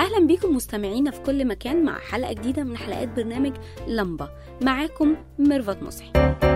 أهلا بيكم مستمعينا في كل مكان مع حلقة جديدة من حلقات برنامج لمبة معاكم ميرفت مصحي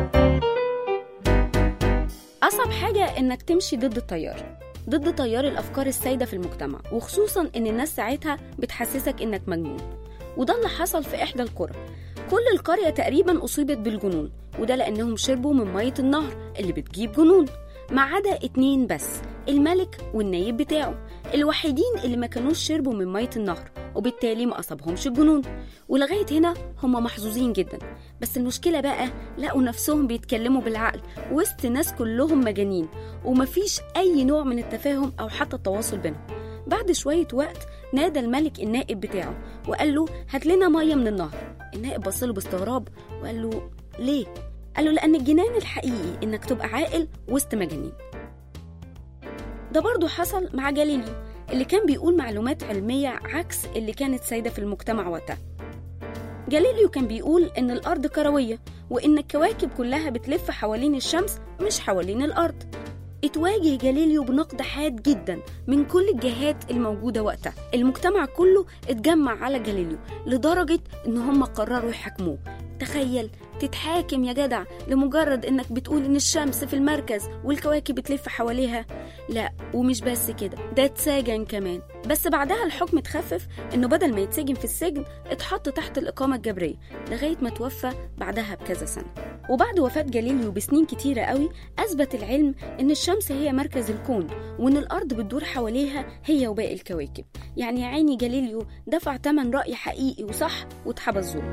أصعب حاجة إنك تمشي ضد التيار ضد تيار الأفكار السائدة في المجتمع وخصوصا إن الناس ساعتها بتحسسك إنك مجنون وده اللي حصل في إحدى القرى كل القرية تقريبا أصيبت بالجنون وده لأنهم شربوا من مية النهر اللي بتجيب جنون ما عدا اتنين بس الملك والنايب بتاعه الوحيدين اللي ما كانوش شربوا من مية النهر وبالتالي ما أصابهمش الجنون ولغاية هنا هم محظوظين جدا بس المشكلة بقى لقوا نفسهم بيتكلموا بالعقل وسط ناس كلهم مجانين ومفيش أي نوع من التفاهم أو حتى التواصل بينهم بعد شوية وقت نادى الملك النائب بتاعه وقال له هات لنا مية من النهر النائب بصله باستغراب وقال له ليه؟ قال له لأن الجنان الحقيقي إنك تبقى عاقل وسط مجانين ده برضه حصل مع جاليليو اللي كان بيقول معلومات علمية عكس اللي كانت سايدة في المجتمع وقتها جاليليو كان بيقول إن الأرض كروية وإن الكواكب كلها بتلف حوالين الشمس مش حوالين الأرض اتواجه جاليليو بنقد حاد جدا من كل الجهات الموجودة وقتها المجتمع كله اتجمع على جاليليو لدرجة إن هم قرروا يحاكموه تخيل تتحاكم يا جدع لمجرد انك بتقول ان الشمس في المركز والكواكب بتلف حواليها لا ومش بس كده ده اتسجن كمان بس بعدها الحكم اتخفف انه بدل ما يتسجن في السجن اتحط تحت الاقامه الجبريه لغايه ما توفى بعدها بكذا سنه وبعد وفاه جاليليو بسنين كتيره قوي اثبت العلم ان الشمس هي مركز الكون وان الارض بتدور حواليها هي وباقي الكواكب يعني يا عيني جاليليو دفع ثمن راي حقيقي وصح واتحبس ظلم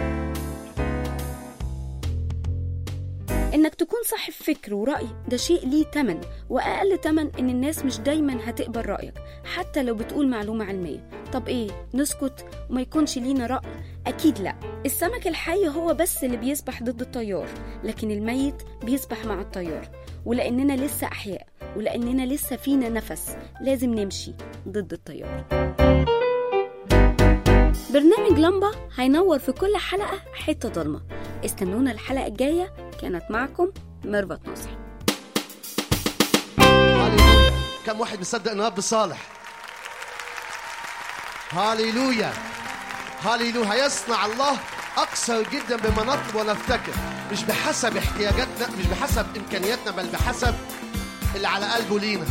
انك تكون صاحب فكر ورأي ده شيء ليه تمن واقل تمن ان الناس مش دايما هتقبل رأيك حتى لو بتقول معلومة علمية طب ايه نسكت وما يكونش لينا رأي اكيد لا السمك الحي هو بس اللي بيسبح ضد التيار لكن الميت بيسبح مع التيار ولاننا لسه احياء ولاننا لسه فينا نفس لازم نمشي ضد التيار برنامج لمبة هينور في كل حلقة حتة ضلمة استنونا الحلقة الجاية كانت معكم ميرفت نصحي هاليلويا كم واحد مصدق انه اب صالح هاليلويا هاليلويا هيصنع الله اكثر جدا بما نطلب ونفتكر مش بحسب احتياجاتنا مش بحسب امكانياتنا بل بحسب اللي على قلبه لينا